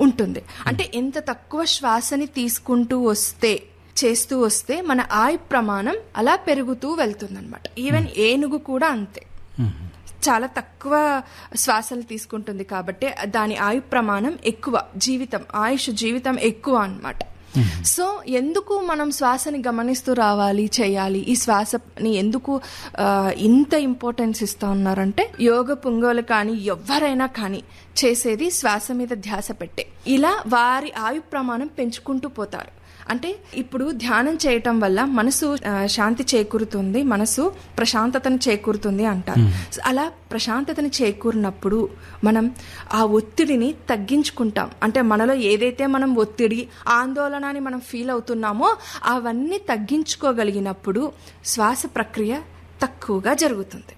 ఉంటుంది అంటే ఎంత తక్కువ శ్వాసని తీసుకుంటూ వస్తే చేస్తూ వస్తే మన ఆయు ప్రమాణం అలా పెరుగుతూ వెళ్తుందన్నమాట ఈవెన్ ఏనుగు కూడా అంతే చాలా తక్కువ శ్వాసలు తీసుకుంటుంది కాబట్టి దాని ఆయు ప్రమాణం ఎక్కువ జీవితం ఆయుష్ జీవితం ఎక్కువ అన్నమాట సో ఎందుకు మనం శ్వాసని గమనిస్తూ రావాలి చేయాలి ఈ శ్వాసని ఎందుకు ఆ, ఇంత ఇంపార్టెన్స్ ఇస్తా ఉన్నారంటే యోగ పుంగోలు కానీ ఎవరైనా కానీ చేసేది శ్వాస మీద ధ్యాస పెట్టే ఇలా వారి ఆయు ప్రమాణం పెంచుకుంటూ పోతారు అంటే ఇప్పుడు ధ్యానం చేయటం వల్ల మనసు ఆ, శాంతి చేకూరుతుంది మనసు ప్రశాంతతను చేకూరుతుంది అంటారు సో అలా ప్రశాంతతను చేకూరినప్పుడు మనం ఆ ఒత్తిడిని తగ్గించుకుంటాం అంటే మనలో ఏదైతే మనం ఒత్తిడి ఆందోళన అని మనం ఫీల్ అవుతున్నామో అవన్నీ తగ్గించుకోగలిగినప్పుడు శ్వాస ప్రక్రియ తక్కువగా జరుగుతుంది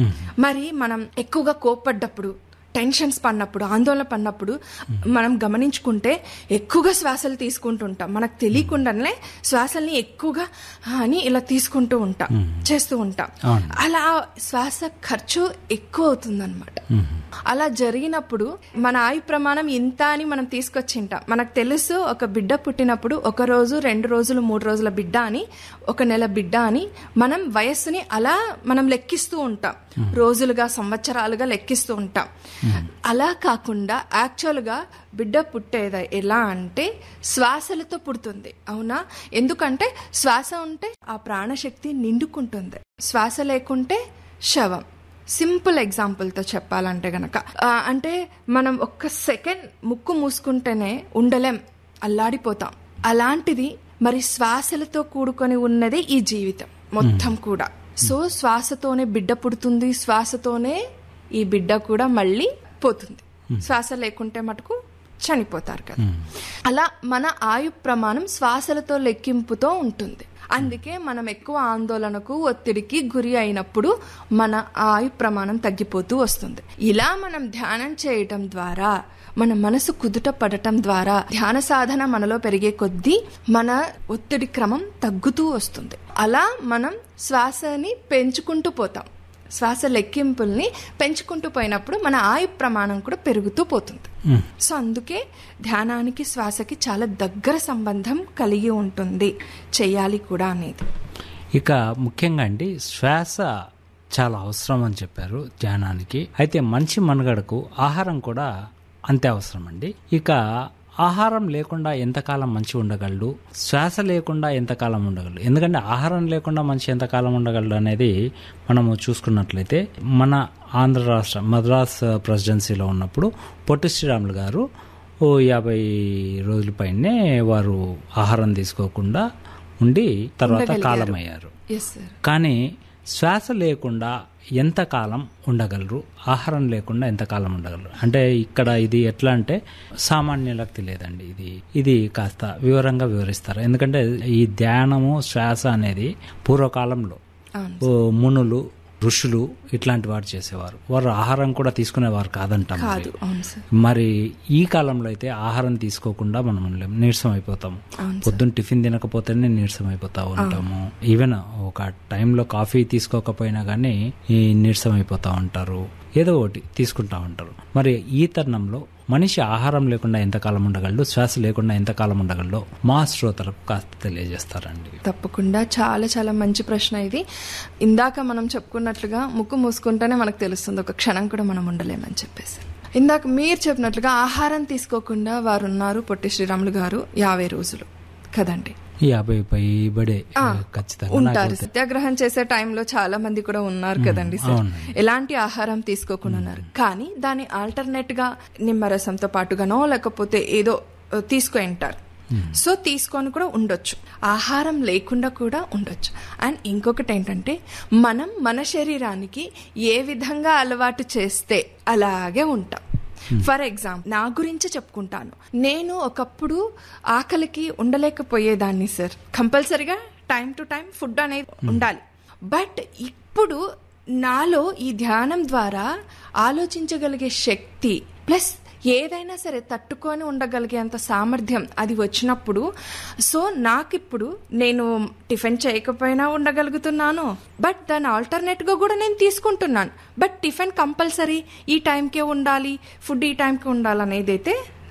మరి మనం ఎక్కువగా కోప్పడ్డప్పుడు టెన్షన్స్ పడినప్పుడు ఆందోళన పడినప్పుడు మనం గమనించుకుంటే ఎక్కువగా శ్వాసలు తీసుకుంటుంటాం మనకు తెలియకుండానే శ్వాసల్ని ఎక్కువగా అని ఇలా తీసుకుంటూ ఉంటాం చేస్తూ ఉంటాం అవును. అలా శ్వాస ఖర్చు ఎక్కువ అవుతుందన్నమాట అలా జరిగినప్పుడు మన ఆయు ప్రమాణం ఇంత అని మనం తీసుకొచ్చింటాం మనకు తెలుసు ఒక బిడ్డ పుట్టినప్పుడు ఒక రోజు రెండు రోజులు మూడు రోజుల బిడ్డ అని ఒక నెల బిడ్డ అని మనం వయస్సుని అలా మనం లెక్కిస్తూ ఉంటాం రోజులుగా సంవత్సరాలుగా లెక్కిస్తూ ఉంటాం అలా కాకుండా యాక్చువల్గా బిడ్డ పుట్టేది ఎలా అంటే శ్వాసలతో పుడుతుంది అవునా ఎందుకంటే శ్వాస ఉంటే ఆ ప్రాణశక్తి నిండుకుంటుంది శ్వాస లేకుంటే శవం సింపుల్ ఎగ్జాంపుల్తో చెప్పాలంటే గనక ఆ, అంటే మనం ఒక్క సెకండ్ ముక్కు మూసుకుంటేనే ఉండలేం అల్లాడిపోతాం అలాంటిది మరి శ్వాసలతో కూడుకొని ఉన్నదే ఈ జీవితం మొత్తం కూడా సో శ్వాసతోనే బిడ్డ పుడుతుంది శ్వాసతోనే ఈ బిడ్డ కూడా మళ్ళీ పోతుంది శ్వాస లేకుంటే మటుకు చనిపోతారు కదా అలా మన ఆయు ప్రమాణం శ్వాసలతో లెక్కింపుతో ఉంటుంది అందుకే మనం ఎక్కువ ఆందోళనకు ఒత్తిడికి గురి అయినప్పుడు మన ఆయు ప్రమాణం తగ్గిపోతూ వస్తుంది ఇలా మనం ధ్యానం చేయటం ద్వారా మన మనసు కుదుట పడటం ద్వారా ధ్యాన సాధన మనలో పెరిగే కొద్దీ మన ఒత్తిడి క్రమం తగ్గుతూ వస్తుంది అలా మనం శ్వాసని పెంచుకుంటూ పోతాం శ్వాస లెక్కింపుల్ని పెంచుకుంటూ పోయినప్పుడు మన ఆయు ప్రమాణం కూడా పెరుగుతూ పోతుంది సో అందుకే ధ్యానానికి శ్వాసకి చాలా దగ్గర సంబంధం కలిగి ఉంటుంది చెయ్యాలి కూడా అనేది ఇక ముఖ్యంగా అండి శ్వాస చాలా అవసరం అని చెప్పారు ధ్యానానికి అయితే మనిషి మనుగడకు ఆహారం కూడా అంతే అవసరం అండి ఇక ఆహారం లేకుండా ఎంతకాలం మంచి ఉండగలడు శ్వాస లేకుండా ఎంతకాలం ఉండగలడు ఎందుకంటే ఆహారం లేకుండా మనిషి ఎంతకాలం ఉండగలడు అనేది మనము చూసుకున్నట్లయితే మన ఆంధ్ర రాష్ట్ర మద్రాస్ ప్రెసిడెన్సీలో ఉన్నప్పుడు పొట్టి శ్రీరాములు గారు ఓ యాభై రోజుల పైనే వారు ఆహారం తీసుకోకుండా ఉండి తర్వాత ఉండగలిగారు. కాలమయ్యారు ఎస్ సార్ కానీ శ్వాస లేకుండా ఎంతకాలం ఉండగలరు ఆహారం లేకుండా ఎంతకాలం ఉండగలరు అంటే ఇక్కడ ఇది ఎట్లా అంటే సామాన్యులకు తెలియదండి ఇది ఇది కాస్త వివరంగా వివరిస్తారు ఎందుకంటే ఈ ధ్యానము శ్వాస అనేది పూర్వకాలంలో అవును ఓ మునులు ఋషులు ఇట్లాంటి వారు చేసేవారు వారు ఆహారం కూడా తీసుకునేవారు కాదంటాం మరి. కాదు అవును సార్ మరి ఈ కాలంలో అయితే ఆహారం తీసుకోకుండా మనం ఉండలేం నీరసం అయిపోతాం అవును పొద్దున్న టిఫిన్ తినకపోతేనే నీరసం అయిపోతా ఉంటాము ఈవెన్ ఒక టైంలో కాఫీ తీసుకోకపోయినా కానీ ఈ నీరసం అయిపోతా ఉంటారు ఏదో ఒకటి తీసుకుంటా ఉంటారు మరి ఈ తరుణంలో మనిషి ఆహారం లేకుండా ఎంతకాలం ఉండగలడు శ్వాస లేకుండా ఎంతకాలం ఉండగలడో మా శ్రోతలకు కాస్త తెలియజేస్తారండి తప్పకుండా చాలా చాలా మంచి ప్రశ్న ఇది ఇందాక మనం చెప్పుకున్నట్లుగా ముక్కు మూసుకుంటేనే మనకు తెలుస్తుంది ఒక క్షణం కూడా మనం ఉండలేమని చెప్పేసి ఇందాక మీరు చెప్పినట్లుగా ఆహారం తీసుకోకుండా వారు ఉన్నారు పొట్టి శ్రీరాములు గారు యాభై రోజులు కదండి యాభై పైబడే ఖచ్చితంగా ఉంటారు సత్యాగ్రహం చేసే టైంలో చాలా మంది కూడా ఉన్నారు కదండి సార్ అవునండి. ఎలాంటి ఆహారం తీసుకోకుండా ఉన్నారు కానీ దాని ఆల్టర్నేట్ గా నిమ్మరసంతో పాటుగానో లేకపోతే ఏదో ఆ, తీసుకొని ఉంటారు సో తీసుకొని కూడా ఉండొచ్చు ఆహారం లేకుండా కూడా ఉండొచ్చు అండ్ ఇంకొకటి ఏంటంటే మనం మన శరీరానికి ఏ విధంగా అలవాటు చేస్తే అలాగే ఉంటాం ఫర్ ఎగ్జాంపుల్ నా గురించి చెప్పుకుంటాను నేను ఒకప్పుడు ఆకలికి ఉండలేకపోయేదాన్ని సార్ కంపల్సరిగా టైం టు టైం ఫుడ్ అనేది ఉండాలి బట్ ఇప్పుడు నాలో ఈ ధ్యానం ద్వారా ఆలోచించగలిగే శక్తి ప్లస్ ఏదైనా సరే తట్టుకొని ఉండగలిగేంత సామర్థ్యం అది వచ్చినప్పుడు సో నాకిప్పుడు నేను టిఫిన్ చేయకపోయినా ఉండగలుగుతున్నాను బట్ దాని ఆల్టర్నేట్గా కూడా నేను తీసుకుంటున్నాను బట్ టిఫిన్ కంపల్సరీ ఈ టైంకే ఉండాలి ఫుడ్ ఈ టైంకి ఉండాలి అనేది అయితే